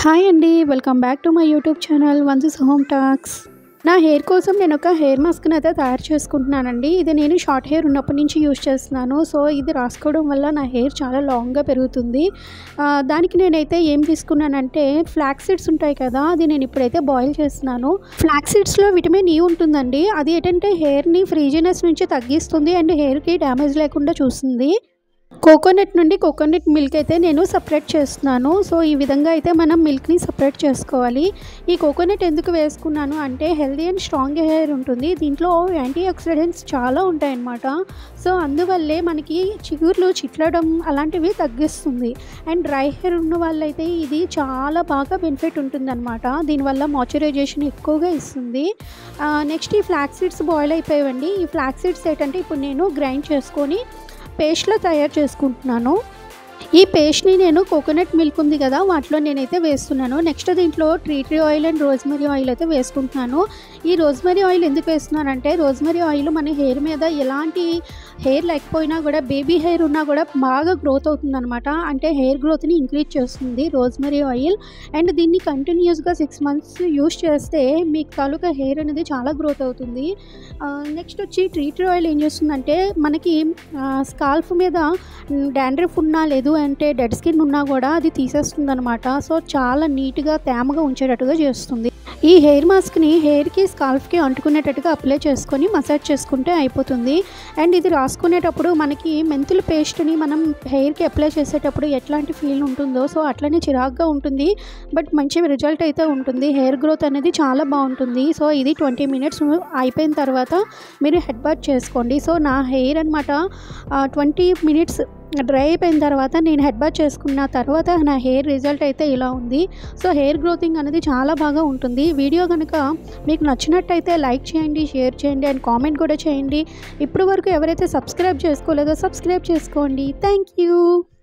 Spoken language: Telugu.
హాయ్ అండి welcome back to my YouTube channel వన్సెస్ హోమ్ టాక్స్ నా హెయిర్ కోసం నేను ఒక హెయిర్ మాస్క్ని అయితే తయారు చేసుకుంటున్నానండి ఇది నేను షార్ట్ హెయిర్ ఉన్నప్పటి నుంచి యూజ్ చేస్తున్నాను సో ఇది రాసుకోవడం వల్ల నా హెయిర్ చాలా లాంగ్గా పెరుగుతుంది ఆ, దానికి నేనైతే ఏం తీసుకున్నానంటే ఫ్లాక్ సీడ్స్ ఉంటాయి కదా అది నేను ఇప్పుడైతే బాయిల్ చేస్తున్నాను ఫ్లాక్ సీడ్స్లో విటమిన్ ఈ ఉంటుందండి అది ఏంటంటే హెయిర్ని ఫ్రీజినెస్ నుంచి తగ్గిస్తుంది అండ్ హెయిర్కి డ్యామేజ్ లేకుండా చూస్తుంది కోకోనట్ నుండి కోకోనట్ మిల్క్ అయితే నేను సపరేట్ చేస్తున్నాను సో ఈ విధంగా అయితే మనం మిల్క్ని సపరేట్ చేసుకోవాలి ఈ కోకోనట్ ఎందుకు వేసుకున్నాను అంటే హెల్దీ అండ్ స్ట్రాంగ్ హెయిర్ ఉంటుంది దీంట్లో యాంటీ ఆక్సిడెంట్స్ చాలా ఉంటాయన్నమాట సో అందువల్లే మనకి చిగుర్లు చిట్లడం అలాంటివి తగ్గిస్తుంది అండ్ డ్రై హెయిర్ ఉన్న వాళ్ళైతే ఇది చాలా బాగా బెనిఫిట్ ఉంటుందన్నమాట దీనివల్ల మాయిశ్చరైజేషన్ ఎక్కువగా ఇస్తుంది నెక్స్ట్ ఈ ఫ్లాక్ సీడ్స్ బాయిల్ అయిపోయావండి ఈ ఫ్లాక్ సీడ్స్ ఏంటంటే ఇప్పుడు నేను గ్రైండ్ చేసుకొని పేస్ట్లో తయారు చేసుకుంటున్నాను ఈ పేస్ట్ని నేను కోకోనట్ మిల్క్ ఉంది కదా వాటిలో నేనైతే వేస్తున్నాను నెక్స్ట్ దీంట్లో tree tree oil and rosemary oil అయితే వేసుకుంటున్నాను ఈ రోజ్మరీ ఆయిల్ ఎందుకు వేస్తున్నానంటే రోజ్మరీ ఆయిల్ మన హెయిర్ మీద ఎలాంటి హెయిర్ లేకపోయినా కూడా బేబీ హెయిర్ ఉన్నా కూడా బాగా గ్రోత్ అవుతుందన్నమాట అంటే హెయిర్ గ్రోత్ని ఇంక్రీజ్ చేస్తుంది రోజ్మరీ ఆయిల్ అండ్ దీన్ని కంటిన్యూస్గా సిక్స్ మంత్స్ యూస్ చేస్తే మీకు తాలూకా హెయిర్ అనేది చాలా గ్రోత్ అవుతుంది నెక్స్ట్ వచ్చి ట్రీ ట్రీ ఆయిల్ ఏం చేస్తుందంటే మనకి స్కాల్ఫ్ మీద డాండ్రఫ్ ఉన్నా లేదు అంటే డెడ్ స్కిన్ ఉన్నా కూడా అది తీసేస్తుంది అనమాట సో చాలా నీట్గా తేమగా ఉంచేటట్టుగా చేస్తుంది ఈ హెయిర్ మాస్క్ని హెయిర్కి స్కాల్ఫ్కి అంటుకునేటట్టుగా అప్లై చేసుకొని మసాజ్ చేసుకుంటే అయిపోతుంది అండ్ ఇది రాసుకునేటప్పుడు మనకి మెంతుల పేస్ట్ని మనం హెయిర్కి అప్లై చేసేటప్పుడు ఎట్లాంటి ఫీల్ ఉంటుందో సో అట్లనే చిరాగ్గా ఉంటుంది బట్ మంచి రిజల్ట్ అయితే ఉంటుంది హెయిర్ గ్రోత్ అనేది చాలా బాగుంటుంది సో ఇది ట్వంటీ మినిట్స్ అయిపోయిన తర్వాత మీరు హెడ్ బాత్ చేసుకోండి సో నా హెయిర్ అనమాట ట్వంటీ మినిట్స్ డ్రై అయిపోయిన తర్వాత నేను హెడ్ బాత్ చేసుకున్న తర్వాత నా హెయిర్ రిజల్ట్ అయితే ఇలా ఉంది సో హెయిర్ గ్రోతింగ్ అనేది చాలా బాగా ఉంటుంది వీడియో కనుక మీకు నచ్చినట్టయితే లైక్ చేయండి షేర్ చేయండి అండ్ కామెంట్ కూడా చేయండి ఇప్పటి వరకు ఎవరైతే సబ్స్క్రైబ్ చేసుకోలేదో సబ్స్క్రైబ్ చేసుకోండి థ్యాంక్ యూ